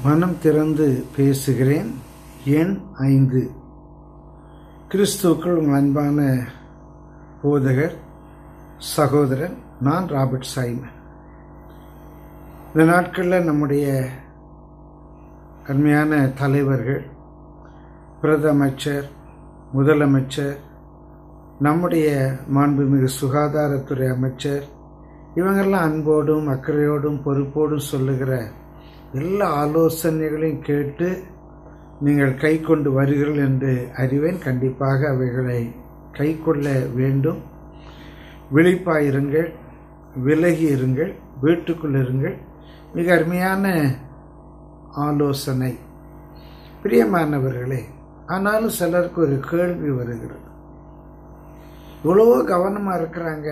மனம் திறந்து பேசுகிறேன் எண் ஐந்து கிறிஸ்துவுக்குள் உங்கள் அன்பான போதகர் சகோதரன் நான் ராபர்ட் சைமன் இந்த நாட்களில் நம்முடைய அருமையான தலைவர்கள் பிரதமைச்சர் முதலமைச்சர் நம்முடைய மாண்புமிகு சுகாதாரத்துறை அமைச்சர் இவங்கெல்லாம் அன்போடும் அக்கறையோடும் பொறுப்போடும் சொல்லுகிற எல்லா ஆலோசனைகளையும் கேட்டு நீங்கள் கை கொண்டு வருகிறீர்கள் என்று அறிவேன் கண்டிப்பாக அவைகளை கை கொள்ள வேண்டும் விழிப்பாயிருங்கள் விலகி இருங்கள் வீட்டுக்குள் இருங்கள் மிக அருமையான ஆலோசனை பிரியமானவர்களே ஆனாலும் சிலருக்கு ஒரு கேள்வி வருகிறது இவ்வளவோ கவனமாக இருக்கிறாங்க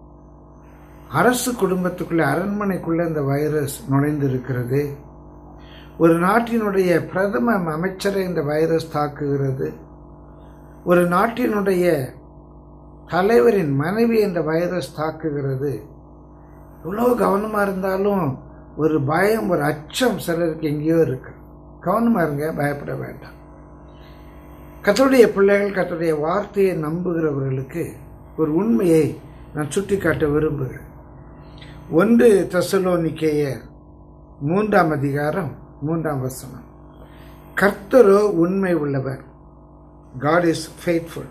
அரசு குடும்பத்துக்குள்ளே அரண்மனைக்குள்ளே இந்த வைரஸ் நுழைந்திருக்கிறது ஒரு நாட்டினுடைய பிரதம அமைச்சரை இந்த வைரஸ் தாக்குகிறது ஒரு நாட்டினுடைய தலைவரின் மனைவி இந்த வைரஸ் தாக்குகிறது இவ்வளோ கவனமாக இருந்தாலும் ஒரு பயம் ஒரு அச்சம் சிலருக்கு எங்கேயோ இருக்கு கவனமாக இருங்க பயப்பட வேண்டாம் கத்தருடைய பிள்ளைகள் கத்தருடைய வார்த்தையை நம்புகிறவர்களுக்கு ஒரு உண்மையை நான் சுட்டிக்காட்ட விரும்புகிறேன் ஒன்று தசலோனிக்கேயர் மூன்றாம் அதிகாரம் மூன்றாம் வசனம் கர்த்தரோ உண்மை உள்ளவர் God is faithful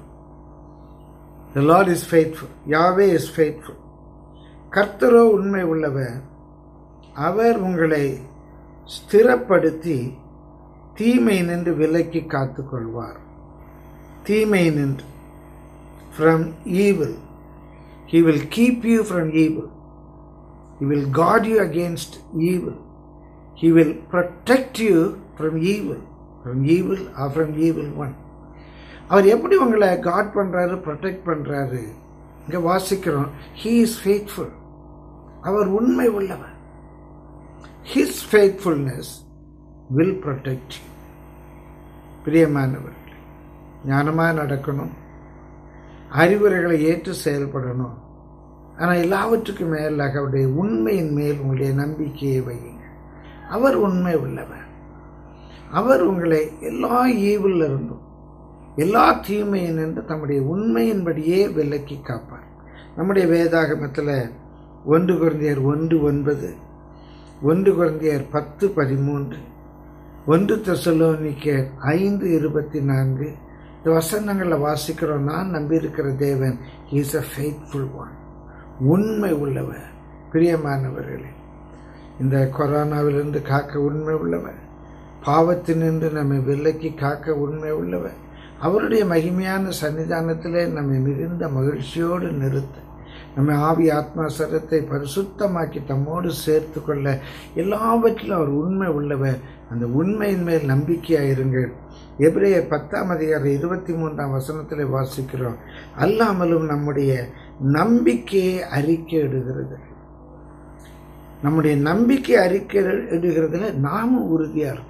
the Lord is faithful Yahweh is faithful கர்த்தரோ உண்மை உள்ளவர் அவர் உங்களை ஸ்திரப்படுத்தி தீமை நின்று விலக்கி காத்துக்கொள்வார் தீமை நின்று from evil he will keep you from evil he will guard you against evil he will protect you from evil from evil or from evil one அவர் எப்படி உங்களை காட் பண்ணுறாரு ப்ரொடெக்ட் பண்ணுறாரு இங்கே வாசிக்கிறோம் ஹீ இஸ் ஃபேத்ஃபுல் அவர் உண்மை உள்ளவர் his faithfulness will protect you பிரியமானவர்களே ஞானமாக நடக்கணும் அறிவுரைகளை ஏற்று செயல்படணும் ஆனால் எல்லாவற்றுக்கும் மேலாக அவருடைய உண்மையின் மேல் உங்களுடைய நம்பிக்கையை வையுங்க அவர் உண்மை உள்ளவர் அவர் உங்களை எல்லா ஈவில் இருந்தும் எல்லா தீமையின் என்று தம்முடைய உண்மையின்படியே விலக்கி காப்பார் நம்முடைய வேதாகமத்தில் ஒன்று குழந்தையர் ஒன்று ஒன்பது ஒன்று குழந்தையர் பத்து பதிமூன்று ஒன்று தெசலோனிக்கர் ஐந்து இருபத்தி நான்கு இந்த வசனங்களில் வாசிக்கிறோம் நான் நம்பியிருக்கிற தேவன் இஸ் அ ஃபெய்த்ஃபுல் ஒன் உண்மை உள்ளவர் பிரியமானவர்களே இந்த கொரோனாவிலிருந்து காக்க உண்மை உள்ளவர் பாவத்தினின்று நம்மை விலக்கி காக்க உண்மை உள்ளவர் அவருடைய மகிமையான சன்னிதானத்திலே நம்மை மிகுந்த மகிழ்ச்சியோடு நிறுத்த நம்ம ஆவி ஆத்மா சரத்தை பரிசுத்தமாக்கி தம்மோடு சேர்த்து கொள்ள எல்லாவற்றிலும் அவர் உண்மை உள்ளவர் அந்த உண்மையின் மேல் நம்பிக்கையாயிருங்கள் எபிரேய பத்தாம் அதிகாரம் இருபத்தி மூன்றாம் வசனத்தில் வாசிக்கிறோம் அல்லாமலும் நம்முடைய நம்பிக்கையை அறிக்கை இடுகிறது நம்முடைய நம்பிக்கை அறிக்கை இடுகிறதுல நாமும் உறுதியாக இருக்கோம்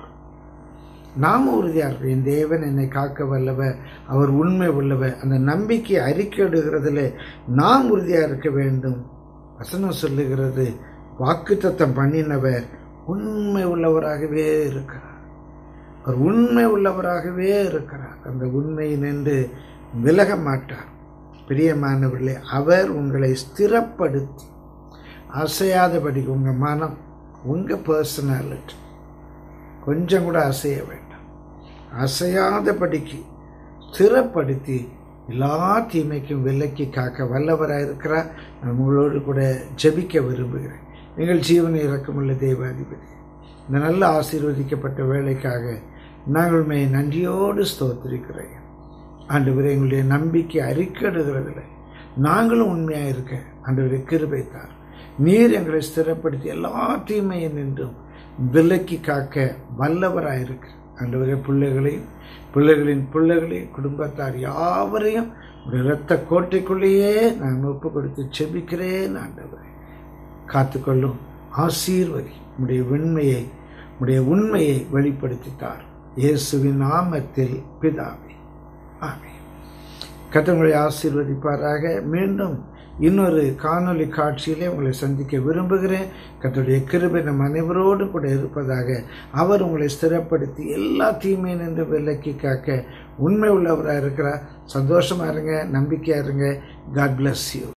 நாம உறுதியாக இருக்கும் என் தேவன் என்னை காக்க வல்லவர் அவர் உண்மை உள்ளவர் அந்த நம்பிக்கை அறிக்கையிடுகிறதுல நாம் உறுதியாக இருக்க வேண்டும் வசனம் சொல்லுகிறது வாக்குத்தத்தம் பண்ணினவர் உண்மை உள்ளவராகவே இருக்கிறார் அவர் உண்மை உள்ளவராகவே இருக்கிறார் அந்த உண்மையை நின்று விலக மாட்டார் பிரியமானவர்களே அவர் உங்களை ஸ்திரப்படுத்தி அசையாதபடி உங்கள் மனம் உங்கள் பர்சனாலிட்டி கொஞ்சம் கூட அசைய வேண்டாம் அசையாதபடிக்கு ஸ்திரப்படுத்தி எல்லா தீமைக்கும் விலக்கி காக்க வல்லவராக இருக்கிறார் நான் உங்களோடு கூட ஜபிக்க விரும்புகிறேன் எங்கள் ஜீவனை இறக்கமுள்ள தேவாதிபதி இந்த நல்ல ஆசீர்வதிக்கப்பட்ட வேலைக்காக நாங்கள் மே நன்றியோடு ஸ்தோத்திருக்கிறேன் ஆண்டவரே எங்களுடைய நம்பிக்கை அறிக்கையிடுகிறதில்ல நாங்களும் உண்மையாக இருக்க ஆண்டவரை கிருபைத்தார் நீர் எங்களை ஸ்திரப்படுத்தி எல்லா தீமையும் நின்றும் விலக்கி காக்க வல்லவராயிருக்கு ஆண்டவரே பிள்ளைகளையும் பிள்ளைகளின் பிள்ளைகளையும் குடும்பத்தார் யாவரையும் உடைய இரத்த கோட்டைக்குள்ளேயே நான் ஒப்பு கொடுத்து செபிக்கிறேன் ஆண்டவரே காத்துக்கொள்ளும் ஆசீர்வதி உடைய உண்மையை உடைய உண்மையை வெளிப்படுத்தித்தார் இயேசுவின் நாமத்தில் பிதாவே ஆமே கத்தங்களை ஆசீர்வதிப்பாராக மீண்டும் இன்னொரு காணொளி காட்சியிலே உங்களை சந்திக்க விரும்புகிறேன் கர்த்தருடைய கிருபை நம் அனைவரோடும் கூட இருப்பதாக அவர் உங்களை ஸ்திரப்படுத்தி எல்லா தீமையை நின்று விலக்கி காக்க உண்மை உள்ளவராக இருக்கிறார் சந்தோஷமா இருங்க நம்பிக்கையா இருங்க காட் bless யூ